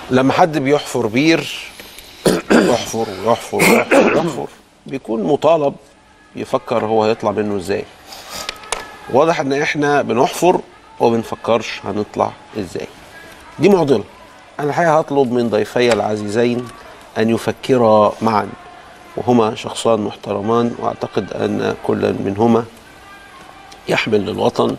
لما حد بيحفر بير يحفر ويحفر ويحفر ويحفر بيكون مطالب يفكر هو هيطلع منه ازاي واضح ان احنا بنحفر وبنفكرش هنطلع ازاي دي معضله انا الحقيقه هطلب من ضيفي العزيزين ان يفكرا معا وهما شخصان محترمان واعتقد ان كل منهما يحمل للوطن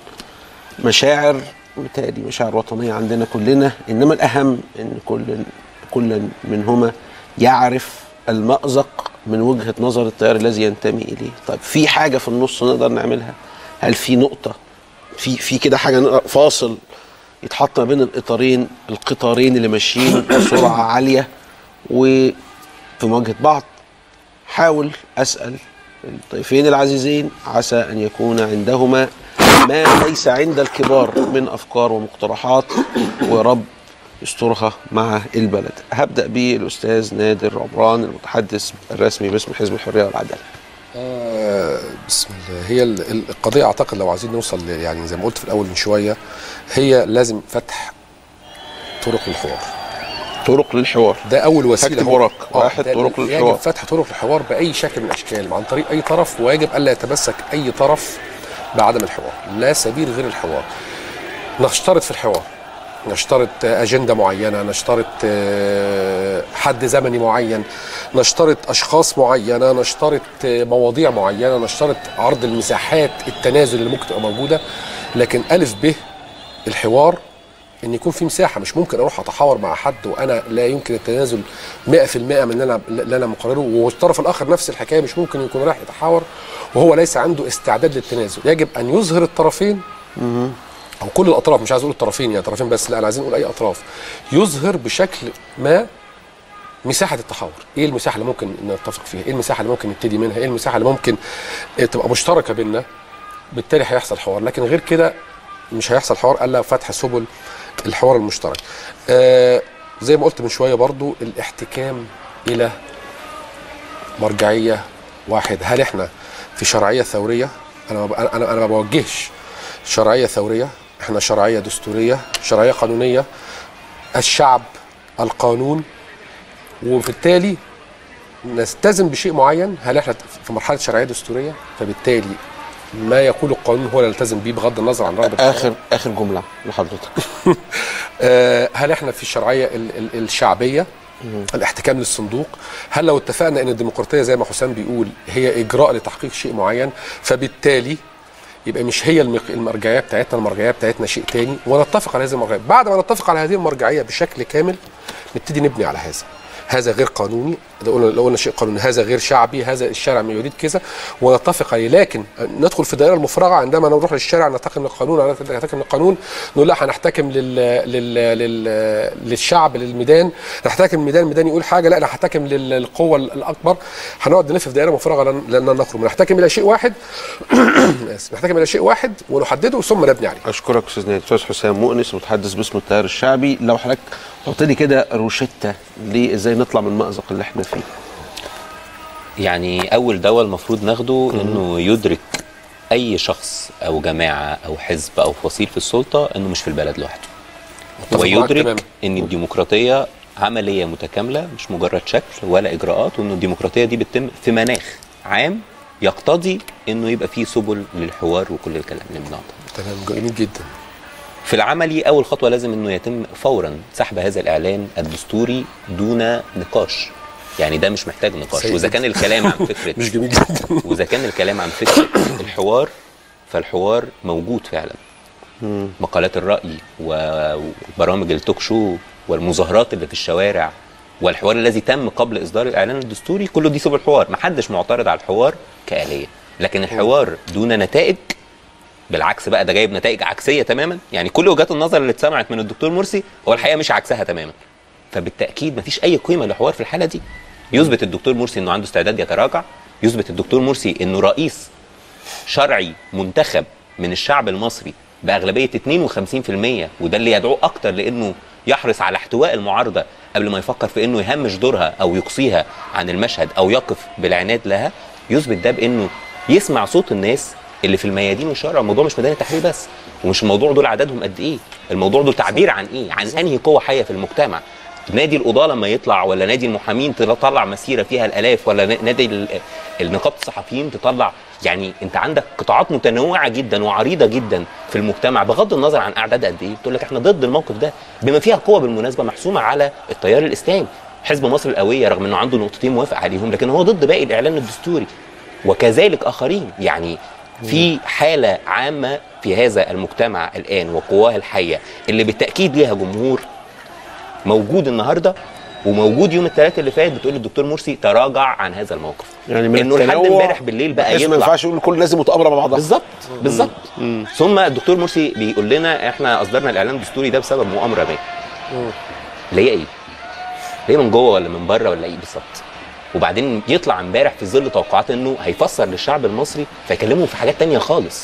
مشاعر بالتالي مشاعر وطنيه عندنا كلنا انما الاهم ان كل كل منهما يعرف المأزق من وجهه نظر التيار الذي ينتمي اليه طيب في حاجه في النص نقدر نعملها هل في نقطه في في كده حاجه نقدر- فاصل يتحط ما بين الاطارين القطارين اللي ماشيين بسرعه عاليه وفي مواجهه بعض حاول اسال الضيفين العزيزين عسى ان يكون عندهما ما ليس عند الكبار من افكار ومقترحات ورب يسترها مع البلد هبدا بالاستاذ نادر عمران المتحدث الرسمي باسم حزب الحريه والعداله آه بسم الله هي ال- ال- القضيه اعتقد لو عايزين نوصل ل- يعني زي ما قلت في الاول من شويه هي لازم فتح طرق الحوار طرق للحوار ده اول وسيله هكتب هو- وراك. آه، واحد ده طرق يجب للحوار. فتح طرق الحوار باي شكل من الاشكال عن طريق اي طرف ويجب الا يتمسك اي طرف بعدم الحوار لا سبيل غير الحوار نشترط في الحوار نشترط آه، اجنده معينه نشترط آه، حد زمني معين نشترط اشخاص معينه نشترط آه، مواضيع معينه نشترط عرض المساحات التنازل اللي ممكن تبقى موجوده لكن الف ب الحوار ان يكون في مساحه مش ممكن اروح اتحاور مع حد وانا لا يمكن التنازل 100% من اللي انا اللي انا مقرره والطرف الاخر نفس الحكايه مش ممكن يكون رايح يتحاور وهو ليس عنده استعداد للتنازل يجب ان يظهر الطرفين او كل الاطراف مش عايز اقول الطرفين يعني طرفين بس لا انا عايزين نقول اي اطراف يظهر بشكل ما مساحه التحاور ايه المساحه اللي ممكن نتفق فيها ايه المساحه اللي ممكن نبتدي منها ايه المساحه اللي ممكن آه، تبقى مشتركه بيننا بالتالي هيحصل حوار لكن غير كده مش هيحصل حوار الا فتح سبل الحوار المشترك آه زي ما قلت من شويه برضو الاحتكام الى مرجعيه واحده هل احنا في شرعيه ثوريه انا ما- انا انا أنا ما بوجهش شرعيه ثوريه احنا شرعيه دستوريه شرعيه قانونيه الشعب القانون وبالتالي نلتزم بشيء معين هل احنا في مرحله شرعيه دستوريه فبالتالي ما يقول القانون هو اللي نلتزم بيه بغض النظر عن رغبه الشعب. اخر اخر جمله لحضرتك آه، هل احنا في الشرعيه ال- ال- الشعبيه الاحتكام للصندوق هل لو اتفقنا ان الديمقراطيه زي ما حسام بيقول هي اجراء لتحقيق شيء معين فبالتالي يبقى مش هي المق- المرجعيه بتاعتنا المرجعيه بتاعتنا شيء تاني ونتفق على هذه المرجعيه بعد ما نتفق على هذه المرجعيه بشكل كامل نبتدي نبني على هذا هذا غير قانوني لو قلنا لو قلنا شيء قانوني هذا غير شعبي هذا الشارع ما يريد كذا ونتفق عليه لكن ندخل في الدائره المفرغه عندما نروح للشارع نحتكم للقانون نحتكم للقانون نقول لا هنحتكم لل... لل... لل... للشعب للميدان نحتكم الميدان الميدان يقول حاجه لا نحتكم لل- للقوه الاكبر هنقعد نلف في دائره مفرغه لن, لن نخرج نحتكم الى شيء واحد آسف. نحتكم الى شيء واحد ونحدده ثم نبني عليه اشكرك استاذ نادر استاذ حسام مؤنس متحدث باسم التيار الشعبي لو حضرتك حط لي كده روشته ليه ازاي نطلع من المأزق اللي احنا فيه يعني اول دواء المفروض ناخده انه يدرك اي شخص او جماعه او حزب او فصيل في السلطه انه مش في البلد لوحده متفق معاك ويدرك تماماً. ان الديمقراطيه عمليه متكامله مش مجرد شكل ولا اجراءات وان الديمقراطيه دي بتتم في مناخ عام يقتضي انه يبقى فيه سبل للحوار وكل الكلام اللي بنقعده تمام جميل جدا في العملي اول خطوه لازم انه يتم فورا سحب هذا الاعلان الدستوري دون نقاش يعني ده مش محتاج نقاش سيد. واذا كان الكلام عن فكره مش جميل جدا واذا كان الكلام عن فكره الحوار فالحوار موجود فعلا مقالات الراي وبرامج التوك شو والمظاهرات اللي في الشوارع والحوار الذي تم قبل اصدار الاعلان الدستوري كله دي سبل حوار محدش معترض على الحوار كآلية لكن الحوار دون نتائج بالعكس بقى ده جايب نتائج عكسيه تماما يعني كل وجهات النظر اللي اتسمعت من الدكتور مرسي هو الحقيقه مش عكسها تماما فبالتاكيد مفيش اي قيمه للحوار في الحاله دي يثبت الدكتور مرسي انه عنده استعداد يتراجع يثبت الدكتور مرسي انه رئيس شرعي منتخب من الشعب المصري باغلبيه 52% وده اللي يدعوه اكتر لانه يحرص على احتواء المعارضه قبل ما يفكر في انه يهمش دورها او يقصيها عن المشهد او يقف بالعناد لها يثبت ده بانه يسمع صوت الناس اللي في الميادين والشوارع الموضوع مش ميدان التحرير بس ومش الموضوع دول عددهم قد ايه الموضوع دول تعبير عن ايه عن انهي قوه حيه في المجتمع نادي القضاه لما يطلع ولا نادي المحامين تطلع مسيره فيها الالاف ولا ن- نادي ال- النقابه الصحفيين تطلع يعني انت عندك قطاعات متنوعه جدا وعريضه جدا في المجتمع بغض النظر عن اعداد قد ايه بتقول لك احنا ضد الموقف ده بما فيها قوه بالمناسبه محسومه على التيار الاسلامي حزب مصر القويه رغم انه عنده نقطتين موافق عليهم لكن هو ضد باقي الاعلان الدستوري وكذلك اخرين يعني في حاله عامه في هذا المجتمع الان وقواه الحيه اللي بالتاكيد ليها جمهور موجود النهارده وموجود يوم الثلاث اللي فات بتقول الدكتور مرسي تراجع عن هذا الموقف يعني من انه لحد التنوع امبارح بالليل بقى بحيث ما يطلع ينفعش يقول كل لازم متآمرة مع بعضها بالظبط بالظبط ثم الدكتور مرسي بيقول لنا احنا اصدرنا الاعلان الدستوري ده بسبب مؤامره ما اللي هي ايه؟ اللي هي من جوه ولا من بره ولا ايه بالظبط؟ وبعدين يطلع امبارح في ظل توقعات انه هيفسر للشعب المصري فيكلمهم في حاجات تانية خالص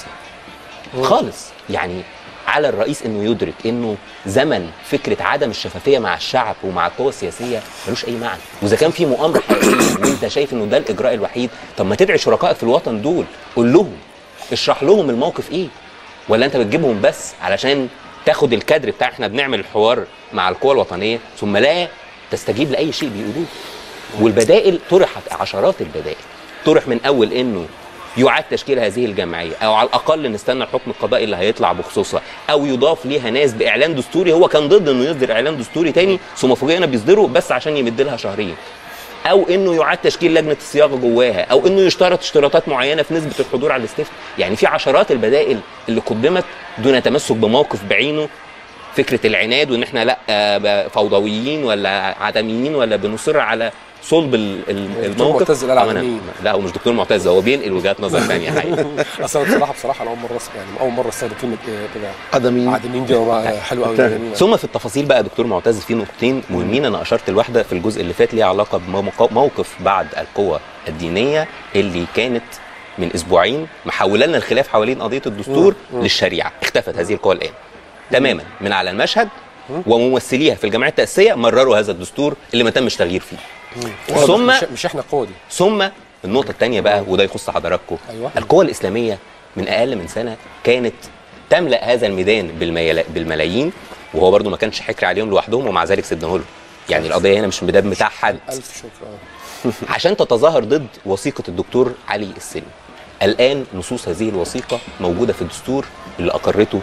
خالص يعني على الرئيس انه يدرك انه زمن فكره عدم الشفافيه مع الشعب ومع القوى السياسيه ملوش اي معنى واذا كان في مؤامره حقيقيه وانت شايف انه ده الاجراء الوحيد طب ما تدعي شركائك في الوطن دول قول لهم اشرح لهم الموقف ايه ولا انت بتجيبهم بس علشان تاخد الكادر بتاع احنا بنعمل الحوار مع القوى الوطنيه ثم لا تستجيب لاي شيء بيقولوه والبدائل طرحت عشرات البدائل طرح من اول انه يعاد تشكيل هذه الجمعيه او على الاقل نستنى الحكم القضائي اللي هيطلع بخصوصها او يضاف ليها ناس باعلان دستوري هو كان ضد انه يصدر اعلان دستوري تاني ثم فوجئنا بيصدره بس عشان يمد لها شهرين او انه يعاد تشكيل لجنه الصياغه جواها او انه يشترط اشتراطات معينه في نسبه الحضور على الاستفتاء يعني في عشرات البدائل اللي قدمت دون تمسك بموقف بعينه فكره العناد وان احنا لا آه، فوضويين ولا عدميين ولا بنصر على صلب ال- ال- الموقف معتز قال أو أنا- عدميين. لا هو مش دكتور معتز هو بينقل وجهات نظر ثانيه حقيقه اصل انا بصراحه بصراحه انا اول مره أسمع- يعني اول مره استخدم كلمه إيه كده عدميين. عدميين دي والله حلوه قوي جميله ثم في التفاصيل بقى دكتور معتز في نقطتين مهمين انا اشرت لواحده في الجزء اللي فات ليها علاقه بموقف بعض القوى الدينيه اللي كانت من اسبوعين محوله لنا الخلاف حوالين قضيه الدستور للشريعه اختفت هذه القوى الان تماما من على المشهد وممثليها في الجمعيه التاسيسيه مرروا هذا الدستور اللي ما تمش تغيير فيه ثم مش, مش احنا القوه دي ثم النقطة الثانية بقى وده يخص حضراتكم أيوة. القوى الإسلامية من أقل من سنة كانت تملأ هذا الميدان بالميلا- بالملايين وهو برضو ما كانش حكر عليهم لوحدهم ومع ذلك سيبناه لهم يعني القضية هنا مش ميدان بتاع حد الف شكر آه. عشان تتظاهر ضد وثيقة الدكتور علي السلمي الآن نصوص هذه الوثيقة موجودة في الدستور اللي أقرته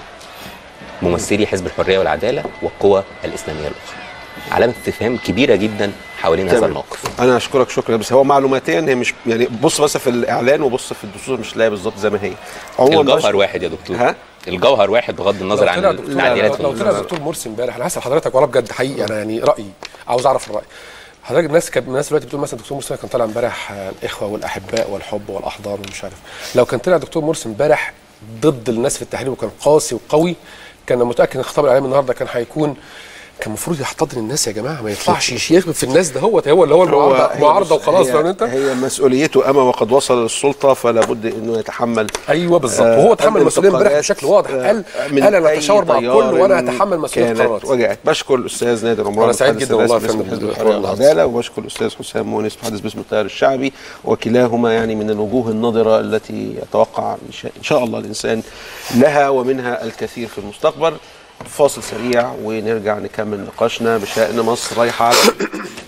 ممثلي حزب الحرية والعدالة والقوى الإسلامية الأخرى علامة استفهام كبيرة جدا حوالين هذا تمام. الموقف انا اشكرك شكرا بس هو معلوماتيا هي مش يعني بص بس في الاعلان وبص في الدستور مش لاقي بالظبط زي ما هي عموما الجوهر بشكر- واحد يا دكتور ها؟ الجوهر واحد بغض النظر لو عن طلع دكتور التعديلات لو طلع دكتور مرسي امبارح انا هسال حضرتك والله بجد حقيقي انا يعني رايي عاوز اعرف الراي حضرتك الناس كانت الناس دلوقتي بتقول مثلا دكتور مرسي كان طالع امبارح آه، الاخوه والاحباء والحب والاحضان ومش عارف لو كان طلع دكتور مرسي امبارح ضد الناس في التحرير وكان قاسي وقوي كان متاكد ان الخطاب الاعلامي النهارده كان هيكون كان المفروض يحتضن الناس يا جماعه ما ينفعش يخبط في الناس ده هو هو اللي هو المعارضه هي معارضه بص- وخلاص هي, فاهم انت هي مسؤوليته اما وقد وصل للسلطه فلا بد انه يتحمل ايوه بالظبط آه، وهو تحمل المسؤوليه امبارح الانتقادات، بشكل واضح آه، قال من قال انا أي اتشاور مع تيار الكل وانا هتحمل مسؤوليه كانت قراراتي وجعت بشكر الاستاذ نادر عمران أنا سعيد المحدث جدا والله الرسمي يا باسم فندم حزب بالحوار الحريه العظيم. والعداله وبشكر الاستاذ حسام مونس محدث باسم التيار الشعبي وكلاهما يعني من الوجوه الناضره التي يتوقع ان شاء- إن شاء الله الانسان لها ومنها الكثير في المستقبل فاصل سريع ونرجع نكمل نقاشنا بشأن مصر رايحه على